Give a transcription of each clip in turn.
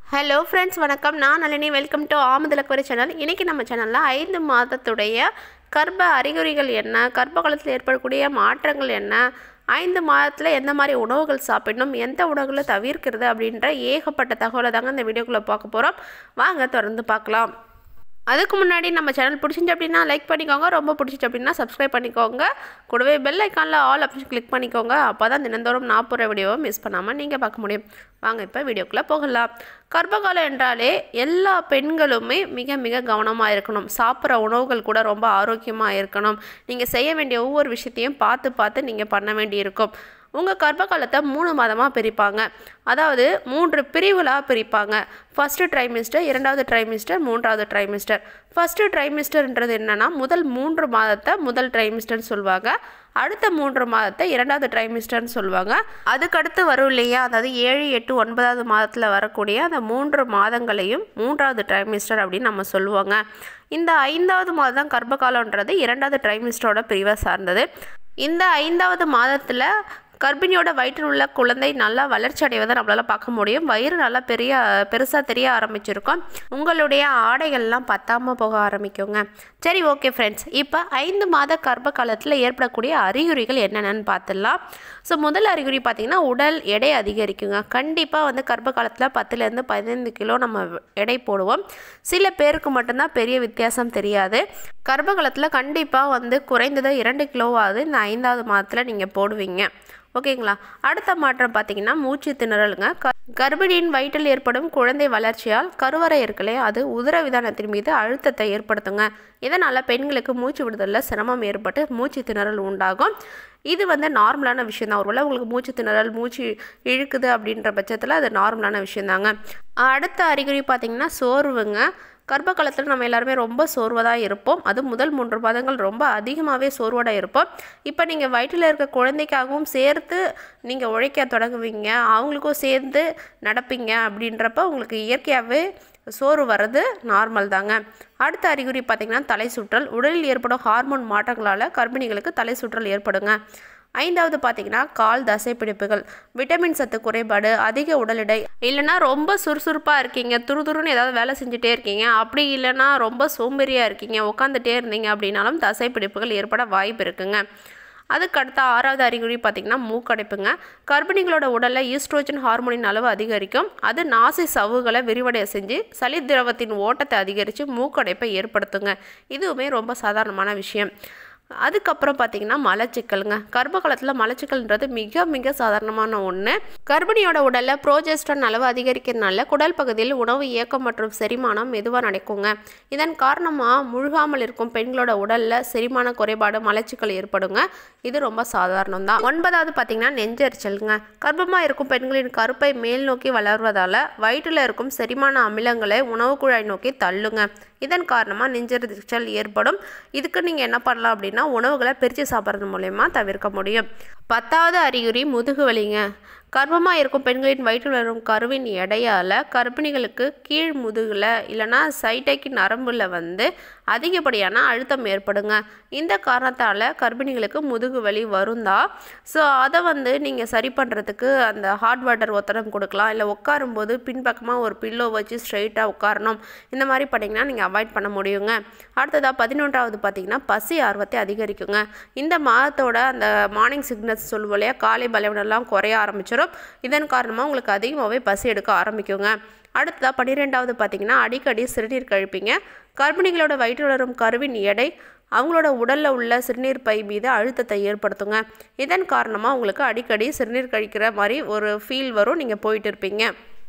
hello friends வணக்கம் நான் Nalini welcome to ஆமதுலக்குவரி சேனல் இன்றைக்கி நம்ம சேனலில் ஐந்து மாதத்துடைய கர்ப்ப அறிகுறிகள் என்ன கர்ப்ப காலத்தில் ஏற்படக்கூடிய மாற்றங்கள் என்ன ஐந்து மாதத்தில் எந்த மாதிரி உணவுகள் சாப்பிடணும் எந்த உணவுகளை தவிர்க்கிறது அப்படின்ற ஏகப்பட்ட தகவலை தாங்க இந்த வீடியோக்குள்ளே பார்க்க போகிறோம் வாங்க தொடர்ந்து பார்க்கலாம் அதுக்கு முன்னாடி நம்ம சேனல் பிடிச்சிச்சு அப்படின்னா லைக் பண்ணிக்கோங்க ரொம்ப பிடிச்சிச்சு அப்படின்னா சப்ஸ்கிரைப் பண்ணிக்கோங்க கூடவே பெல் ஐக்கானில் ஆல் ஆப்ஷன் கிளிக் பண்ணிக்கோங்க அப்போ தான் தினந்தோறும் நான் போகிற வீடியோவை மிஸ் பண்ணாமல் நீங்கள் பார்க்க முடியும் வாங்க இப்போ வீடியோக்குள்ளே போகலாம் கர்ப்பகாலம் என்றாலே எல்லா பெண்களுமே மிக மிக கவனமாக இருக்கணும் சாப்பிட்ற உணவுகள் கூட ரொம்ப ஆரோக்கியமாக இருக்கணும் நீங்கள் செய்ய வேண்டிய ஒவ்வொரு விஷயத்தையும் பார்த்து பார்த்து நீங்கள் பண்ண வேண்டியிருக்கும் உங்கள் கர்ப்ப காலத்தை மூணு மாதமாக பிரிப்பாங்க அதாவது மூன்று பிரிவுகளாக பிரிப்பாங்க ஃபஸ்ட்டு ட்ரைமிஸ்டர் இரண்டாவது ட்ரைமிஸ்டர் மூன்றாவது ட்ரைமிஸ்டர் ஃபஸ்ட்டு ட்ரைமிஸ்டர்ன்றது என்னென்னா முதல் மூன்று மாதத்தை முதல் ட்ரைமிஸ்டர்னு சொல்லுவாங்க அடுத்த மூன்று மாதத்தை இரண்டாவது ட்ரைமிஸ்டர்னு சொல்லுவாங்க அதுக்கடுத்து வரும் இல்லையா அதாவது ஏழு எட்டு ஒன்பதாவது மாதத்தில் வரக்கூடிய அந்த மூன்று மாதங்களையும் மூன்றாவது ட்ரைமிஸ்டர் அப்படின்னு நம்ம சொல்லுவாங்க இந்த ஐந்தாவது மாதம் கர்ப்பகாலன்றது இரண்டாவது ட்ரைமிஸ்டரோட பிரிவை சார்ந்தது இந்த ஐந்தாவது மாதத்தில் கர்ப்பிணியோட வயிற்றில் உள்ள குழந்தை நல்லா வளர்ச்சி அடைவதை நம்மளால் பார்க்க முடியும் வயிறு நல்லா பெரிய பெருசாக தெரிய ஆரம்பிச்சிருக்கும் உங்களுடைய ஆடைகள்லாம் பத்தாமல் போக ஆரம்பிக்குங்க சரி ஓகே ஃப்ரெண்ட்ஸ் இப்போ ஐந்து மாத கர்ப்ப காலத்தில் ஏற்படக்கூடிய அறிகுறிகள் என்னென்னு பார்த்துடலாம் ஸோ முதல் அறிகுறி பார்த்திங்கன்னா உடல் எடை அதிகரிக்குங்க கண்டிப்பாக வந்து கர்ப்ப காலத்தில் பத்துலேருந்து பதினைந்து கிலோ நம்ம எடை போடுவோம் சில பேருக்கு மட்டும்தான் பெரிய வித்தியாசம் தெரியாது கர்ப்ப காலத்தில் கண்டிப்பாக வந்து குறைந்தது இரண்டு கிலோவாவது இந்த ஐந்தாவது மாதத்தில் நீங்கள் போடுவீங்க ஓகேங்களா அடுத்த மாற்றம் பார்த்தீங்கன்னா மூச்சு திணறலுங்க க கர்ப்பிணியின் வயிற்றில் ஏற்படும் குழந்தை வளர்ச்சியால் கருவறை இருக்கலே அது உதரவிதானத்தின் மீது அழுத்தத்தை ஏற்படுத்துங்க இதனால் பெண்களுக்கு மூச்சு விடுதலில் சிரமம் ஏற்பட்டு மூச்சு திணறல் உண்டாகும் இது வந்து நார்மலான விஷயம் தான் ஒருவேளை உங்களுக்கு மூச்சு திணறல் மூச்சு இழுக்குது அப்படின்ற பட்சத்தில் அது நார்மலான விஷயந்தாங்க அடுத்த அறிகுறி பார்த்திங்கன்னா சோர்வுங்க கர்ப்ப காலத்தில் நம்ம எல்லாருமே ரொம்ப சோர்வதாக இருப்போம் அது முதல் மூன்று மாதங்கள் ரொம்ப அதிகமாகவே சோர்வோட இருப்போம் இப்போ நீங்கள் வயிற்றில் இருக்க குழந்தைக்காகவும் சேர்த்து நீங்கள் உழைக்க தொடங்குவீங்க அவங்களுக்கும் சேர்ந்து நடப்பீங்க அப்படின்றப்ப உங்களுக்கு இயற்கையாகவே சோறு வர்றது நார்மல் தாங்க அடுத்த அறிகுறி பார்த்திங்கன்னா தலை சுற்றல் உடலில் ஏற்படும் ஹார்மோன் மாற்றங்களால் கர்ப்பிணிகளுக்கு தலை சுற்றல் ஏற்படுங்க ஐந்தாவது பார்த்தீங்கன்னா கால் தசை பிடிப்புகள் விட்டமின் சத்து குறைபாடு அதிக உடல் எடை இல்லைனா ரொம்ப சுறுசுறுப்பாக இருக்கீங்க துருதுருன்னு ஏதாவது வேலை செஞ்சுட்டே இருக்கீங்க அப்படி இல்லைனா ரொம்ப சோம்பேறியாக இருக்கீங்க உட்காந்துட்டே இருந்தீங்க அப்படின்னாலும் தசை பிடிப்புகள் ஏற்பட வாய்ப்பு இருக்குங்க அதுக்கு அடுத்த ஆறாவது அறிகுறி பார்த்திங்கன்னா மூக்கடைப்புங்க கர்ப்பிணிகளோட உடலில் ஈஸ்ட்ரோஜன் ஹார்மோனின் அளவு அதிகரிக்கும் அது நாசி சவ்வுகளை விரிவடைய செஞ்சு சளி திரவத்தின் ஓட்டத்தை அதிகரித்து மூக்கடைப்பை ஏற்படுத்துங்க இதுவுமே ரொம்ப சாதாரணமான விஷயம் அதுக்கப்புறம் பார்த்தீங்கன்னா மலச்சிக்கலுங்க கர்ப்ப காலத்தில் மலச்சிக்கல்ன்றது மிக மிக சாதாரணமான ஒன்று கர்ப்பிணியோட உடலில் ப்ரோஜெஸ்ட்ரான் அளவு அதிகரிக்கிறதுனால குடல் பகுதியில் உணவு இயக்கம் மற்றும் செரிமானம் மெதுவாக நடக்குங்க இதன் காரணமாக முழுகாமல் இருக்கும் பெண்களோட உடலில் செரிமான குறைபாடு மலச்சிக்கல் ஏற்படுங்க இது ரொம்ப சாதாரணம் தான் ஒன்பதாவது பார்த்தீங்கன்னா நெஞ்செரிச்சலுங்க கர்ப்பமாக இருக்கும் பெண்களின் கருப்பை மேல் நோக்கி வளர்வதால் வயிற்றில் இருக்கும் செரிமான அமிலங்களை உணவு குழாய் நோக்கி தள்ளுங்க இதன் காரணமாக நெஞ்செரிச்சல் ஏற்படும் இதுக்கு நீங்கள் என்ன பண்ணலாம் அப்படின்னா உணவுகளை பிரித்து சாப்பிட்றது மூலயமா தவிர்க்க முடியும் பத்தாவது அறிகுறி முதுகு வலிங்க கர்ப்பமாக இருக்கும் பெண்களின் வயிற்றில் வரும் கருவின் எடையால் கர்ப்பிணிகளுக்கு கீழ் முதுகில் இல்லைனா சைட்டைக்கு நரம்பில் வந்து அதிகப்படியான அழுத்தம் ஏற்படுங்க இந்த காரணத்தால் கர்ப்பிணிகளுக்கு முதுகு வலி வருந்தா ஸோ அதை வந்து நீங்கள் சரி பண்ணுறதுக்கு அந்த ஹாட் வாட்டர் ஒத்தடம் கொடுக்கலாம் இல்லை உட்காரும்போது பின்பக்கமாக ஒரு பில்லோ வச்சு ஸ்ட்ரைட்டாக உட்காரணும் இந்த மாதிரி பண்ணிங்கன்னா நீங்கள் அவாய்ட் பண்ண முடியுங்க அடுத்ததாக பதினொன்றாவது பார்த்தீங்கன்னா பசி ஆர்வத்தை அதிகரிக்குங்க இந்த மாதத்தோட அந்த மார்னிங் சிக்னல்ஸ் சொல்லுவோம் இல்லையா காலை பலவீனம்லாம் குறைய ஆரம்பிச்சிடும் இதன் காரணமாக உங்களுக்கு அதிகமாகவே பசி எடுக்க ஆரம்பிக்குங்க அடுத்ததாக பன்னிரெண்டாவது பார்த்தீங்கன்னா அடிக்கடி சிறுநீர் கழிப்பீங்க கர்ப்பிணிகளோட வயிற்றில் வரும் கருவின் எடை அவங்களோட உடலில் உள்ள சிறுநீர் பை மீது அழுத்தத்தை ஏற்படுத்துங்க இதன் காரணமாக உங்களுக்கு அடிக்கடி சிறுநீர் கழிக்கிற மாதிரி ஒரு ஃபீல் வரும் நீங்கள் போயிட்டு இருப்பீங்க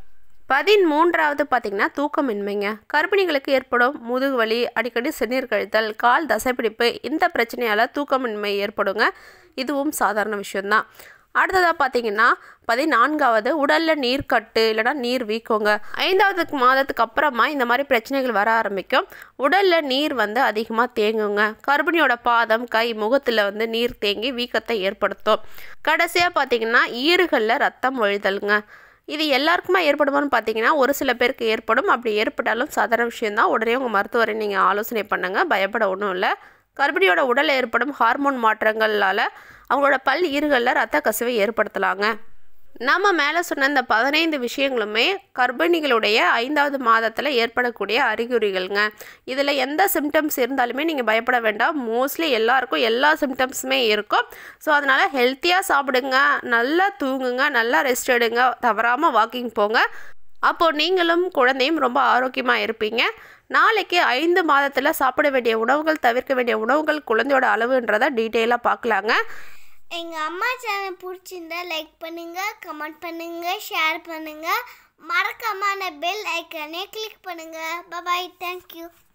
பதிமூன்றாவது பார்த்திங்கன்னா தூக்கமின்மைங்க கர்ப்பிணிகளுக்கு ஏற்படும் முதுகு வலி அடிக்கடி சிறுநீர் கழித்தல் கால் தசைப்பிடிப்பு இந்த பிரச்சனையால் தூக்கமின்மை ஏற்படுங்க இதுவும் சாதாரண விஷயம்தான் அடுத்ததாக பார்த்தீங்கன்னா பதினான்காவது உடலில் நீர் கட்டு இல்லைனா நீர் வீக்கோங்க ஐந்தாவது மாதத்துக்கு அப்புறமா இந்த மாதிரி பிரச்சனைகள் வர ஆரம்பிக்கும் உடலில் நீர் வந்து அதிகமாக தேங்குங்க கர்ப்பிணியோட பாதம் கை முகத்தில் வந்து நீர் தேங்கி வீக்கத்தை ஏற்படுத்தும் கடைசியாக பார்த்தீங்கன்னா ஈறுகளில் ரத்தம் ஒழிதலுங்க இது எல்லாருக்குமே ஏற்படுமான்னு பார்த்தீங்கன்னா ஒரு சில பேருக்கு ஏற்படும் அப்படி ஏற்பட்டாலும் சாதாரண விஷயந்தான் உடனே உங்கள் மருத்துவரை நீங்கள் ஆலோசனை பண்ணுங்கள் பயப்பட ஒன்றும் இல்லை கர்ப்பிணியோட உடலில் ஏற்படும் ஹார்மோன் மாற்றங்களால் அவங்களோட பல் ஈறுகளில் ரத்த கசிவை ஏற்படுத்தலாங்க நம்ம மேலே சொன்ன இந்த பதினைந்து விஷயங்களுமே கர்ப்பிணிகளுடைய ஐந்தாவது மாதத்தில் ஏற்படக்கூடிய அறிகுறிகள்ங்க இதில் எந்த சிம்டம்ஸ் இருந்தாலுமே நீங்கள் பயப்பட வேண்டாம் மோஸ்ட்லி எல்லாருக்கும் எல்லா சிம்டம்ஸுமே இருக்கும் ஸோ அதனால் ஹெல்த்தியாக சாப்பிடுங்க நல்லா தூங்குங்க நல்லா ரெஸ்ட் எடுங்க தவறாமல் வாக்கிங் போங்க அப்போது நீங்களும் குழந்தையும் ரொம்ப ஆரோக்கியமாக இருப்பீங்க நாளைக்கு ஐந்து மாதத்தில் சாப்பிட வேண்டிய உணவுகள் தவிர்க்க வேண்டிய உணவுகள் குழந்தையோட அளவுன்றதை டீட்டெயிலாக பார்க்கலாங்க எங்கள் அம்மா சேனல் பிடிச்சிருந்தா லைக் பண்ணுங்கள் கமெண்ட் பண்ணுங்கள் ஷேர் பண்ணுங்கள் மறக்காம அந்த பெல் ஐக்கானே கிளிக் பண்ணுங்கள் பபாய் தேங்க்யூ